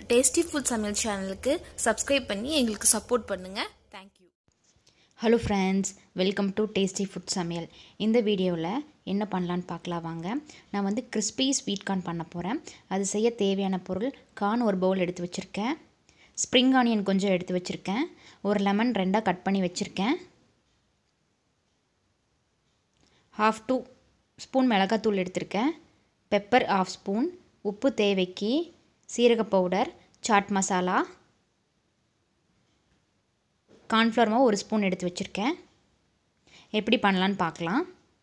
tasty food சமையல் சேனலுக்கு subscribe பண்ணி எங்களுக்கு சப்போர்ட் பண்ணுங்கள் thank you hello friends welcome to tasty food சமையல் இந்த வீடியோவில் என்ன பண்ணலான்னு பார்க்கலாம் வாங்க நான் வந்து கிறிஸ்பி ஸ்வீட் கார்ன் பண்ண போகிறேன் அது செய்ய தேவையான பொருள் கார்ன் ஒரு பவுல் எடுத்து வச்சுருக்கேன் ஸ்ப்ரிங் ஆனியன் கொஞ்சம் எடுத்து வச்சுருக்கேன் ஒரு லெமன் ரெண்டாக கட் பண்ணி வச்சுருக்கேன் ஹாஃப் டூ ஸ்பூன் மிளகாத்தூள் எடுத்திருக்கேன் பெப்பர் ஆஃப் ஸ்பூன் உப்பு தேவைக்கு சீரக பவுடர் சாட் மசாலா கார்ன்ஃப்ளவர் மாவு ஒரு ஸ்பூன் எடுத்து வச்சுருக்கேன் எப்படி பண்ணலான்னு பார்க்கலாம்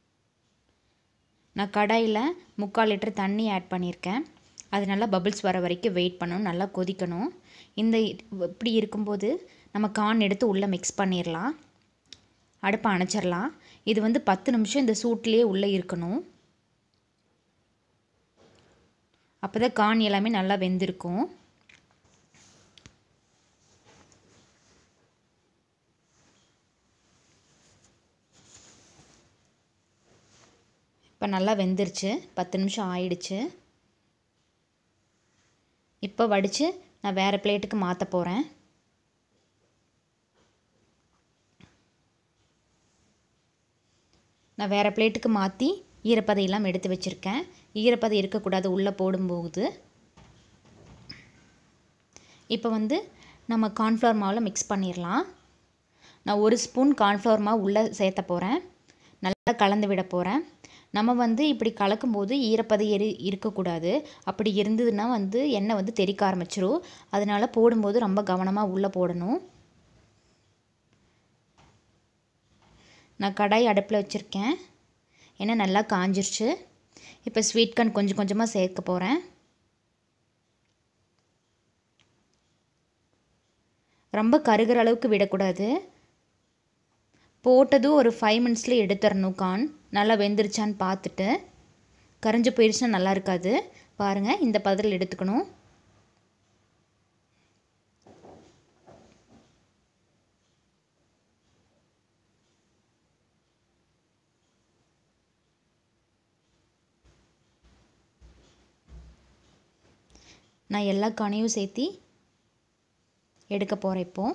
நான் கடாயில் முக்கால் லிட்டர் தண்ணி ஆட் பண்ணியிருக்கேன் அது நல்லா பபிள்ஸ் வர வரைக்கும் வெயிட் பண்ணணும் நல்லா கொதிக்கணும் இந்த இப்படி இருக்கும்போது நம்ம கார்ன் எடுத்து உள்ளே மிக்ஸ் பண்ணிடலாம் அடுப்பை அணைச்சிடலாம் இது வந்து பத்து நிமிஷம் இந்த சூட்லேயே உள்ளே இருக்கணும் அப்போ தான் கார்ன் எல்லாமே நல்லா வெந்திருக்கும் இப்போ நல்லா வெந்துருச்சு பத்து நிமிஷம் ஆயிடுச்சு இப்போ வடித்து நான் வேறு பிளேட்டுக்கு மாற்ற போகிறேன் நான் வேறு பிளேட்டுக்கு மாற்றி ஈரப்பதம் எல்லாம் எடுத்து வச்சுருக்கேன் ஈரப்பதம் இருக்கக்கூடாது உள்ளே போடும்போது இப்போ வந்து நம்ம கார்ன்ஃப்ளவர் மாவில் மிக்ஸ் பண்ணிடலாம் நான் ஒரு ஸ்பூன் கார்ன்ஃப்ளவர் மாவு உள்ளே சேர்த்த போகிறேன் நல்லா கலந்து விட போகிறேன் நம்ம வந்து இப்படி கலக்கும்போது ஈரப்பதம் எரி இருக்கக்கூடாது அப்படி இருந்ததுன்னா வந்து எண்ணெய் வந்து தெறிக்க ஆரம்பிச்சிரும் அதனால் போடும்போது ரொம்ப கவனமாக உள்ளே போடணும் நான் கடாய் அடுப்பில் வச்சுருக்கேன் எண்ணெய் நல்லா காஞ்சிருச்சு இப்போ ஸ்வீட் கார்ன் கொஞ்சம் கொஞ்சமாக சேர்க்க போகிறேன் ரொம்ப கருகிற அளவுக்கு விடக்கூடாது போட்டதும் ஒரு ஃபைவ் மினிட்ஸில் எடுத்துடணும் கார்ன் நல்லா வெந்துருச்சான்னு பார்த்துட்டு கரைஞ்சி போயிடுச்சுன்னா நல்லா இருக்காது பாருங்கள் இந்த பதத்தில் எடுத்துக்கணும் நான் எல்லா காணையும் சேர்த்தி எடுக்க போகிறேன் இப்போ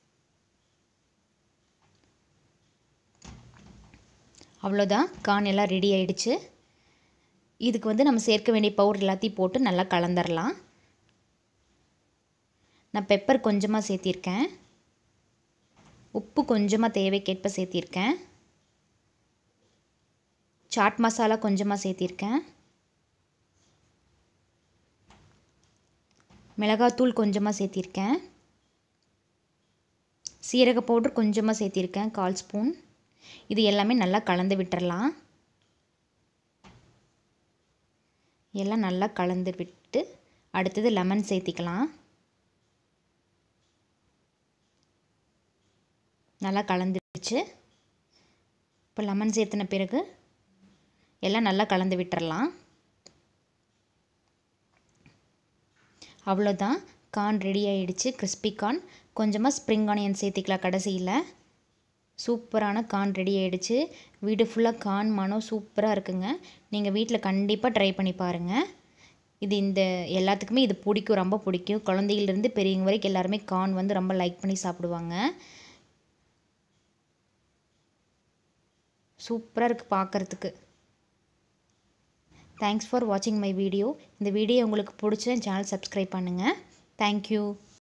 அவ்வளோதான் கான் எல்லாம் ரெடி ஆயிடுச்சு இதுக்கு வந்து நம்ம சேர்க்க வேண்டிய பவுடர் எல்லாத்தையும் போட்டு நல்லா கலந்துடலாம் நான் பெப்பர் கொஞ்சமாக சேர்த்திருக்கேன் உப்பு கொஞ்சமாக தேவைக்கேற்ப சேர்த்திருக்கேன் சாட் மசாலா கொஞ்சமாக சேர்த்திருக்கேன் மிளகாத்தூள் கொஞ்சமாக சேர்த்திருக்கேன் சீரக பவுடர் கொஞ்சமாக சேர்த்திருக்கேன் கால் ஸ்பூன் இது எல்லாமே நல்லா கலந்து விட்டுறலாம் எல்லாம் நல்லா கலந்து விட்டு அடுத்தது லெமன் சேர்த்திக்கலாம் நல்லா கலந்துடுச்சு இப்போ லெமன் சேர்த்துன பிறகு எல்லாம் நல்லா கலந்து விட்டுறலாம் அவ்வளோதான் கார்ன் ரெடி ஆகிடுச்சு கிறிஸ்பி கார்ன் கொஞ்சமாக ஸ்ப்ரிங் ஆனியன் சேர்த்திக்கலாம் கடைசியில் சூப்பரான கார்ன் ரெடி ஆகிடுச்சு வீடு ஃபுல்லாக கார்ன் மனம் சூப்பராக இருக்குங்க நீங்கள் வீட்டில் கண்டிப்பாக ட்ரை பண்ணி பாருங்கள் இது இந்த எல்லாத்துக்குமே இது பிடிக்கும் ரொம்ப பிடிக்கும் குழந்தையிலேருந்து பெரியவங்க வரைக்கும் எல்லாருமே கார்ன் வந்து ரொம்ப லைக் பண்ணி சாப்பிடுவாங்க சூப்பராக இருக்குது பார்க்குறதுக்கு தேங்க்ஸ் ஃபார் வாட்சிங் மை வீடியோ இந்த வீடியோ உங்களுக்கு பிடிச்ச சேனல் சப்ஸ்கிரைப் பண்ணுங்கள் தேங்க்யூ